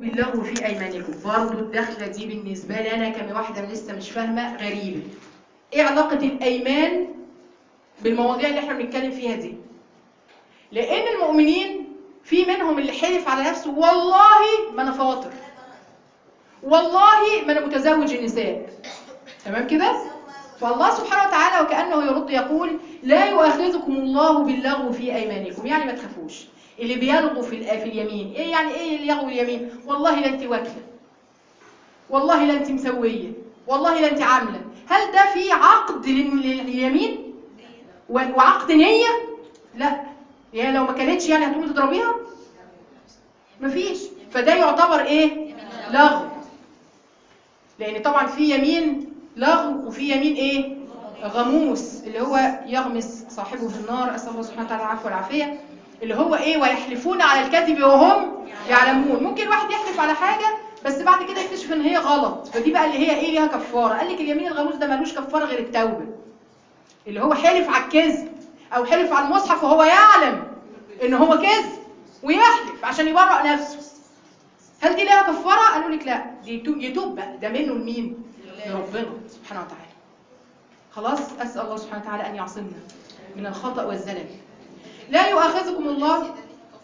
باللغو في ايمانكم برضه الدخله دي بالنسبه لي انا كواحده لسه مش فاهمه غريبه ايه علاقه الايمان بالمواضيع اللي احنا بنتكلم فيها دي لان المؤمنين في منهم اللي حلف على نفسه والله ما انا فاطر والله ما انا متزوج النساء تمام كده فالله سبحانه وتعالى وكانه يرد يقول لا يؤاخذكم الله باللغو في ايمانكم يعني ما تخافوش اللي بيلغوا في في اليمين ايه يعني ايه اللي يلغوا اليمين والله لا انت واكله والله لا انت مسويه والله لا انت عامله هل ده في عقد لليمين وعقد نيه لا يعني لو ما كانتش يعني هتقومي تضربيها مفيش فده يعتبر ايه لغو لان طبعا في يمين لغو وفي يمين ايه غموس اللي هو يغمس صاحبه في النار اسال الله سبحانه وتعالى العفو والعافيه اللي هو ايه ويحلفون على الكذب وهم يعلمون ممكن واحد يحلف على حاجه بس بعد كده يكتشف ان هي غلط فدي بقى اللي هي ايه ليها كفاره قال لك اليمين الغموس ده ملوش كفاره غير التوبه اللي هو حلف على الكذب او حلف على المصحف وهو يعلم ان هو كذب ويحلف عشان يبرأ نفسه هل دي لها كفاره قالوا لك لا دي يتوب بقى ده منه لمين لربنا سبحانه وتعالى خلاص اسال الله سبحانه وتعالى ان يعصمنا من الخطا والزلل لا يؤاخذكم الله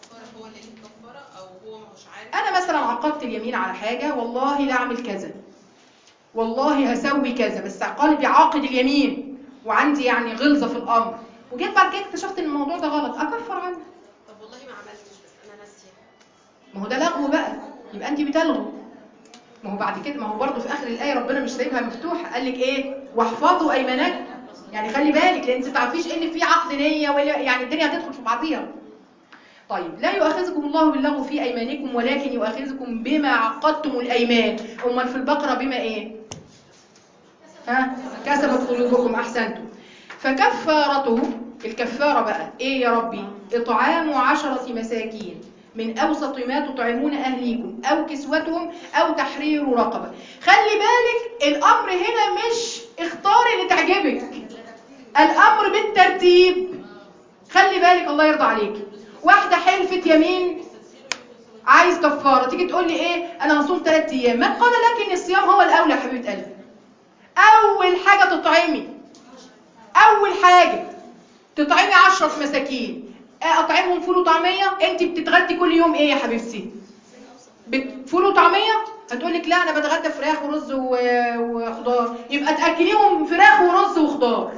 انا مثلا عقدت اليمين على حاجه والله لا اعمل كذا والله هسوي كذا بس قلبي عاقد اليمين وعندي يعني غلظه في الامر وجيت بعد كده اكتشفت ان الموضوع ده غلط اكفر عنه طب والله ما عملتش بس انا ناسيه ما هو ده لغو بقى يبقى انت بتلغو ما هو بعد كده ما هو برضه في اخر الايه ربنا مش سايبها مفتوحه قال لك ايه واحفظوا ايمانكم يعني خلي بالك لان انت ما تعرفيش ايه اللي فيه عقد نيه ولا يعني الدنيا هتدخل في بعضيها طيب لا يؤاخذكم الله باللغو في ايمانكم ولكن يؤاخذكم بما عقدتم الايمان امال في البقره بما ايه ها كسبت قلوبكم احسنتم فكفارته الكفاره بقى ايه يا ربي اطعام عشرة مساكين من أوسط ما تطعمون أهليكم أو كسوتهم أو تحرير رقبة خلي بالك الأمر هنا مش اختار اللي تعجبك الأمر بالترتيب خلي بالك الله يرضى عليك واحدة حلفت يمين عايز كفارة تيجي تقول لي ايه انا هصوم ثلاث ايام من قال لك ان الصيام هو الاولى يا حبيبه قلبي اول حاجه تطعمي اول حاجه تطعمي عشرة مساكين اطعمهم فول وطعميه انت بتتغدي كل يوم ايه يا حبيبتي فول وطعميه هتقول لك لا انا بتغدى فراخ ورز وخضار يبقى تاكليهم فراخ ورز وخضار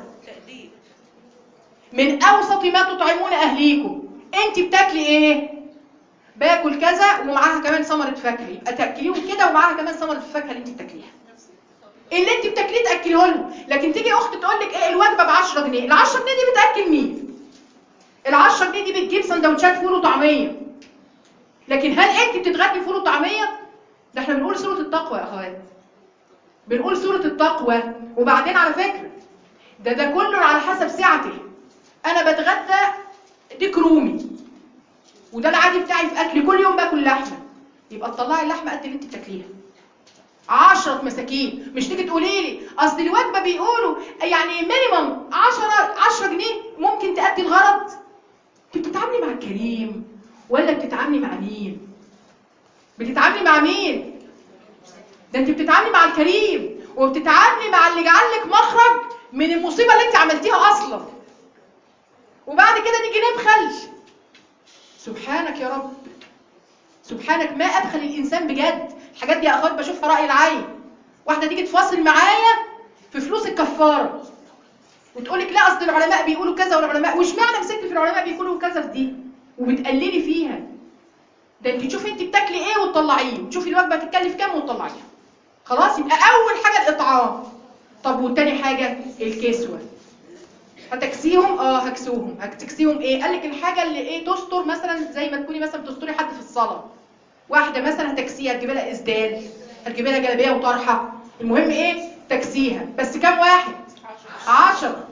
من اوسط ما تطعمون اهليكم انت بتاكلي ايه باكل كذا ومعاها كمان ثمره فاكهه يبقى تاكليهم كده ومعاها كمان ثمره الفاكهه اللي انت بتاكليها اللي انت بتاكليه تاكليه لهم لكن تيجي اخت تقول لك ايه الوجبه ب 10 جنيه ال 10 جنيه دي بتاكل مين ال 10 جنيه دي بتجيب سندوتشات فول وطعميه لكن هل انت بتتغدي فول وطعميه ده احنا بنقول سوره التقوى يا اخوات بنقول سوره التقوى وبعدين على فكره ده ده كله على حسب سعته انا بتغدى ديك رومي وده العادي بتاعي في اكلي كل يوم باكل لحمه يبقى تطلعي اللحمه قد اللي انت بتاكليها 10 مساكين مش تيجي تقولي لي اصل الوجبه بيقولوا يعني مينيمم 10 10 جنيه ممكن تأدي الغرض انت بتتعاملي مع الكريم ولا بتتعاملي مع مين بتتعاملي مع مين ده انت بتتعاملي مع الكريم وبتتعاملي مع اللي جعل لك مخرج من المصيبه اللي انت عملتيها اصلا وبعد كده نيجي نبخل سبحانك يا رب سبحانك ما ابخل الانسان بجد الحاجات دي يا اخوات بشوفها راي العين واحده تيجي تفاصل معايا في فلوس الكفاره وتقول لك لا اصل العلماء بيقولوا كذا والعلماء وش معنى مسكت في العلماء بيقولوا كذا في دي وبتقللي فيها ده انت تشوفي انت بتاكلي ايه وتطلعيه تشوفي الوجبه هتتكلف كام وتطلعيها خلاص يبقى اول حاجه الاطعام طب والتاني حاجه الكسوه هتكسيهم اه هكسوهم هتكسيهم ايه قال لك الحاجه اللي ايه تستر مثلا زي ما تكوني مثلا بتستري حد في الصلاه واحده مثلا هتكسيها تجيبي لها اسدال هتجيبي لها جلابيه وطرحه المهم ايه تكسيها بس كام واحد عشرة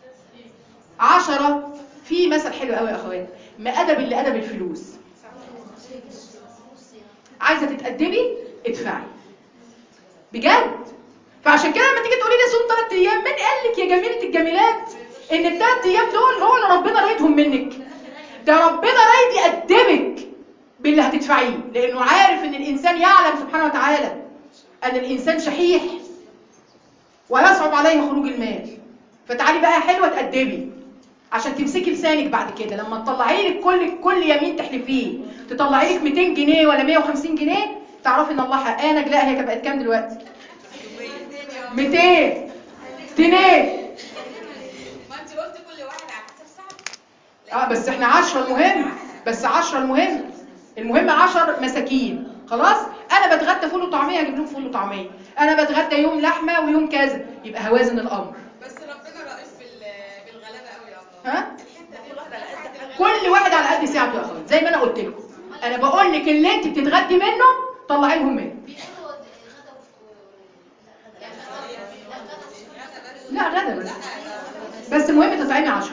عشرة في مثل حلو قوي يا اخوات ما ادب اللي ادب الفلوس عايزه تتأدبي ادفعي بجد فعشان كده لما تيجي تقولي لي صوم ثلاث ايام من قال لك يا جميله الجميلات ان الثلاث ايام دول هو اللي ربنا رايدهم منك ده ربنا رايد يقدمك باللي هتدفعيه لانه عارف ان الانسان يعلم سبحانه وتعالى ان الانسان شحيح ويصعب عليه خروج المال فتعالي بقى يا حلوه تأدبي عشان تمسكي لسانك بعد كده لما تطلعي لك كل كل يمين تحلفيه تطلعي لك 200 جنيه ولا 150 جنيه تعرفي ان الله حقانك لا هي بقت كام دلوقتي 200 جنيه ما انت قلت كل واحد على حسب ساعته اه بس احنا 10 المهم بس 10 المهم المهم 10 مساكين خلاص انا بتغدى فول وطعميه اجيب لهم فول وطعميه انا بتغدى يوم لحمه ويوم كذا يبقى هوازن الامر بس ربنا رئيس بال- بالغلابه قوي يا الله ها الحته دي كل واحد على قد ساعته يا اخوان زي ما انا قلت لكم انا بقول لك اللي انت بتتغدي منه طلعي لهم منه بيعملوا غدا و- يعني غدا- لا غدا بس بس المهم تطعمي 10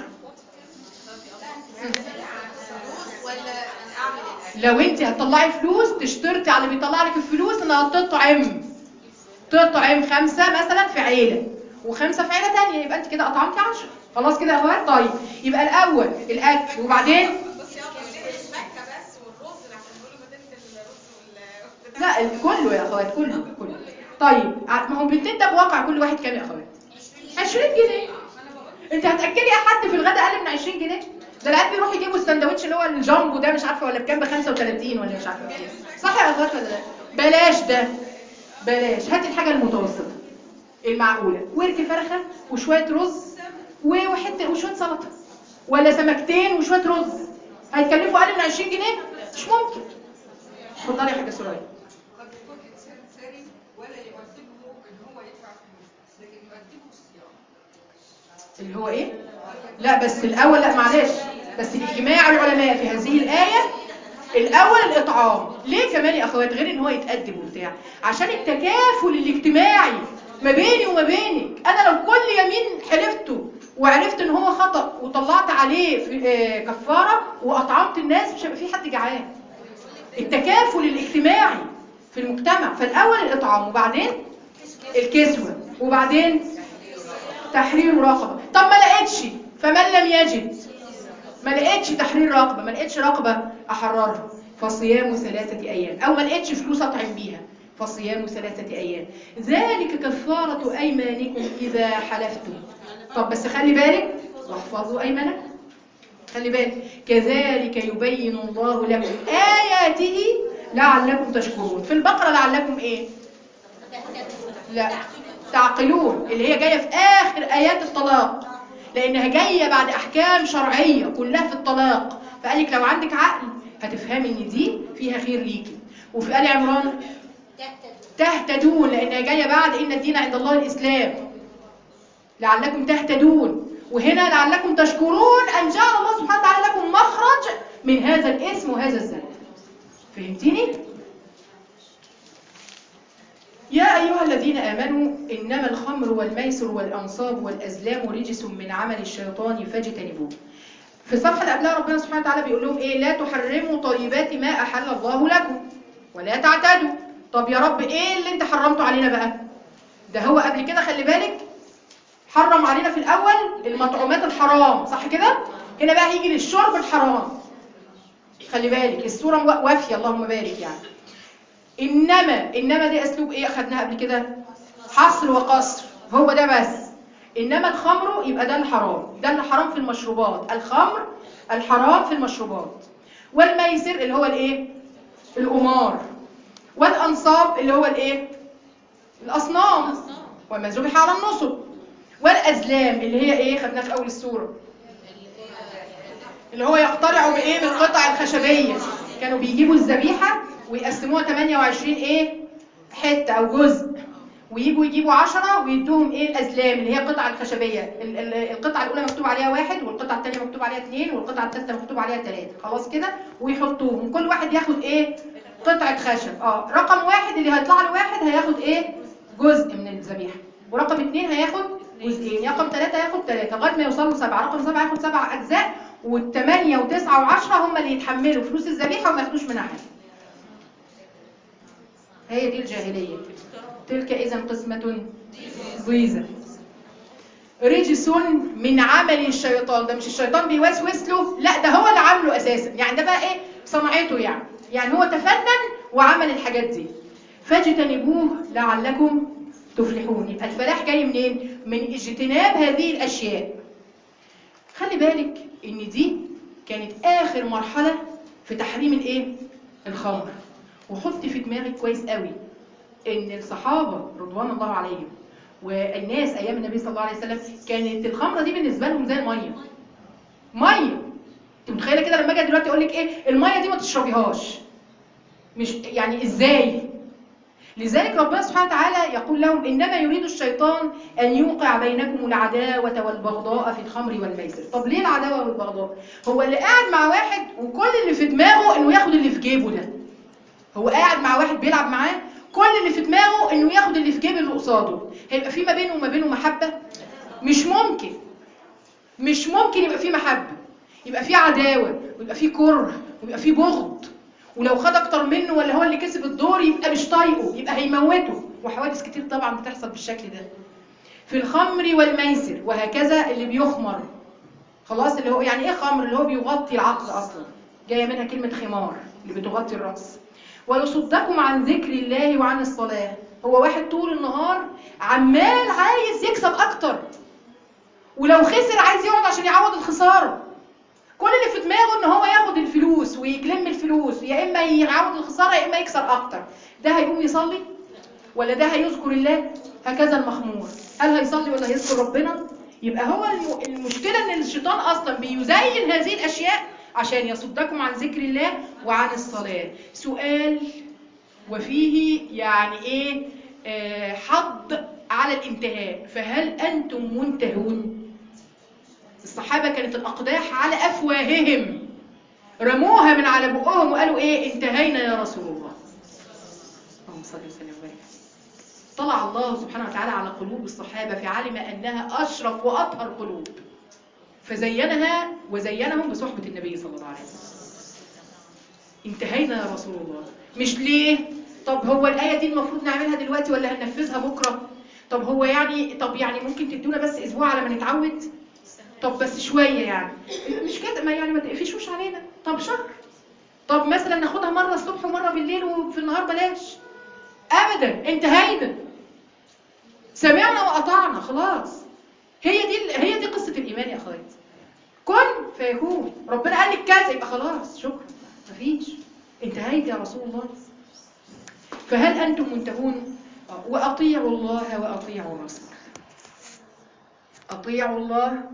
ولا اعمل الاكل لو انت هتطلعي فلوس تشترطي على اللي بيطلع لك الفلوس انها تطعم تطعم خمسة مثلا في عيلة وخمسة في عيلة تانية يبقى انت كده اطعمتي 10 خلاص كده يا اخوات طيب يبقى الاول الاكل وبعدين بصي يا ابني ليه الفاكهه بس والرز عشان بيقولوا ما تنسى الرز وال لا ال- كله يا اخوات كله كله طيب ع- ما هو الاثنين ده بواقع كل واحد كام يا اخوات 20 جنيه انت هتاكلي حد في الغداء اقل من 20 جنيه ده العيال بيروحوا يجيبوا السندوتش اللي هو الجامبو ده مش عارفه ولا بكام ب 35 ولا مش عارفه بكام صح يا اخوات ولا لا بلاش ده بلاش هاتي الحاجه المتوسطه المعقوله ورك فرخه وشويه رز و- وحته وشويه سلطه ولا سمكتين وشويه رز هيتكلفوا اقل من 20 جنيه مش ممكن اتفضلي يا حاجه سوريا قد يكون انسان ثري ولا يؤدبه ان هو يدفع فلوس لكن يؤدبه الصيام اللي هو ايه لا بس الاول لا معلش بس اجماع العلماء في هذه الايه الاول الاطعام ليه كمان يا اخوات غير ان هو يتقدم وبتاع عشان التكافل الاجتماعي ما بيني وما بينك انا لو كل يمين حلفته وعرفت ان هو خطا وطلعت عليه في آه، كفاره واطعمت الناس مش هيبقى في حد جعان التكافل الاجتماعي في المجتمع فالاول الاطعام وبعدين الكسوه وبعدين تحرير رقبة طب ما لقيتش فمن لم يجد ما لقيتش تحرير رقبة ما لقيتش رقبة أحررها فصيام ثلاثة أيام أو ما لقيتش فلوس أطعم بيها فصيام ثلاثة أيام ذلك كفارة أيمانكم إذا حلفتم طب بس خلي بالك واحفظوا أيمانكم خلي بالك كذلك يبين الله لكم آياته لعلكم تشكرون في البقرة لعلكم إيه لا تعقلون اللي هي جايه في اخر ايات الطلاق لانها جايه بعد احكام شرعيه كلها في الطلاق فقال لك لو عندك عقل هتفهمي ان دي فيها خير ليكي وفي ال عمران تهتدون لانها جايه بعد ان الدين عند الله الاسلام لعلكم تهتدون وهنا لعلكم تشكرون ان جعل الله سبحانه وتعالى لكم مخرج من هذا الاسم وهذا الذنب فهمتيني يا أيها الذين آمنوا إنما الخمر والميسر والأنصاب والأزلام رجس من عمل الشيطان فاجتنبوه في الصفحة اللي قبلها ربنا سبحانه وتعالى بيقول لهم إيه لا تحرموا طيبات ما أحل الله لكم ولا تعتدوا طب يا رب إيه اللي أنت حرمته علينا بقى ده هو قبل كده خلي بالك حرم علينا في الأول المطعومات الحرام صح كده هنا بقى هيجي للشرب الحرام خلي بالك الصورة وافية اللهم بارك يعني إنما إنما دي أسلوب إيه أخدناها قبل كده حصر وقصر هو ده بس إنما الخمر يبقى ده الحرام ده اللي حرام في المشروبات الخمر الحرام في المشروبات والميسر اللي هو الإيه القمار والأنصاب اللي هو الإيه الأصنام وما ذبح على النصب والأزلام اللي هي إيه خدناها في أول السورة اللي هو يقترعوا بايه من القطع الخشبيه كانوا بيجيبوا الذبيحه ويقسموها 28 ايه حته او جزء ويجوا يجيبوا 10 ويدوهم ايه الازلام اللي هي القطع الخشبيه ال- ال- القطعه الاولى مكتوب عليها واحد والقطعه الثانيه مكتوب عليها اثنين والقطعه الثالثه مكتوب عليها ثلاثه خلاص كده ويحطوهم كل واحد ياخد ايه قطعه خشب اه رقم واحد اللي هيطلع له واحد هياخد ايه جزء من الذبيحه ورقم اثنين هياخد جزئين رقم ثلاثة هياخد ثلاثة لغاية ما يوصلوا سبعة رقم سبعة هياخد سبع أجزاء والثمانية وتسعة وعشرة هم اللي يتحملوا فلوس الذبيحة وما ياخدوش منها حاجة هي دي الجاهلية تلك إذا قسمة ضيزة رجس من عمل الشيطان ده مش الشيطان بيوسوس له لا ده هو اللي عامله أساسا يعني ده بقى إيه صنعته يعني يعني هو تفنن وعمل الحاجات دي فاجتنبوه لعلكم تفلحون يبقى الفلاح جاي منين من اجتناب هذه الاشياء خلي بالك ان دي كانت اخر مرحله في تحريم الايه الخمر وحط في دماغك كويس قوي ان الصحابه رضوان الله عليهم والناس ايام النبي صلى الله عليه وسلم كانت الخمره دي بالنسبه لهم زي الميه ميه انت متخيله كده لما اجي دلوقتي اقول لك ايه الميه دي ما تشربيهاش مش يعني ازاي لذلك ربنا سبحانه وتعالى يقول لهم انما يريد الشيطان ان يوقع بينكم العداوه والبغضاء في الخمر والميسر طب ليه العداوه والبغضاء هو اللي قاعد مع واحد وكل اللي في دماغه انه ياخد اللي في جيبه ده هو قاعد مع واحد بيلعب معاه كل اللي في دماغه انه ياخد اللي في جيب اللي قصاده هيبقى في ما بينه وما بينه محبه مش ممكن مش ممكن يبقى في محبه يبقى في عداوه ويبقى في كره ويبقى في بغض ولو خد اكتر منه ولا هو اللي كسب الدور يبقى مش طايقه يبقى هيموته وحوادث كتير طبعا بتحصل بالشكل ده في الخمر والميسر وهكذا اللي بيخمر خلاص اللي هو يعني ايه خمر اللي هو بيغطي العقل اصلا جايه منها كلمه خمار اللي بتغطي الراس ويصدكم عن ذكر الله وعن الصلاه هو واحد طول النهار عمال عايز يكسب اكتر ولو خسر عايز يقعد عشان يعوض الخساره كل اللي في دماغه ان هو ياخد الفلوس ويلم الفلوس يا اما يعوض الخساره يا اما يكسر اكتر ده هيقوم يصلي ولا ده هيذكر الله هكذا المخمور هل هيصلي ولا هيذكر ربنا يبقى هو الم- المشكله ان الشيطان اصلا بيزين هذه الاشياء عشان يصدكم عن ذكر الله وعن الصلاه سؤال وفيه يعني ايه آه، حض على الانتهاء فهل انتم منتهون الصحابة كانت الأقداح على أفواههم رموها من على بقهم وقالوا إيه انتهينا يا رسول الله اللهم صل وسلم وبارك عليه. طلع الله سبحانه وتعالى على قلوب الصحابة فعلم أنها أشرف وأطهر قلوب فزينها وزينهم بصحبة النبي صلى الله عليه وسلم انتهينا يا رسول الله مش ليه طب هو الآية دي المفروض نعملها دلوقتي ولا هننفذها بكرة طب هو يعني طب يعني ممكن تدونا بس أسبوع على ما نتعود طب بس شوية يعني مش كده ما يعني ما تقفشوش علينا طب شهر طب مثلا ناخدها مرة الصبح ومرة بالليل وفي النهار بلاش أبدا انتهينا سمعنا وأطعنا خلاص هي دي هي دي قصة الإيمان يا أخوات كن فيكون ربنا قال لك كذا يبقى خلاص شكرا مفيش انتهيت يا رسول الله فهل أنتم منتهون آه، وأطيعوا الله وأطيعوا الرسول أطيعوا الله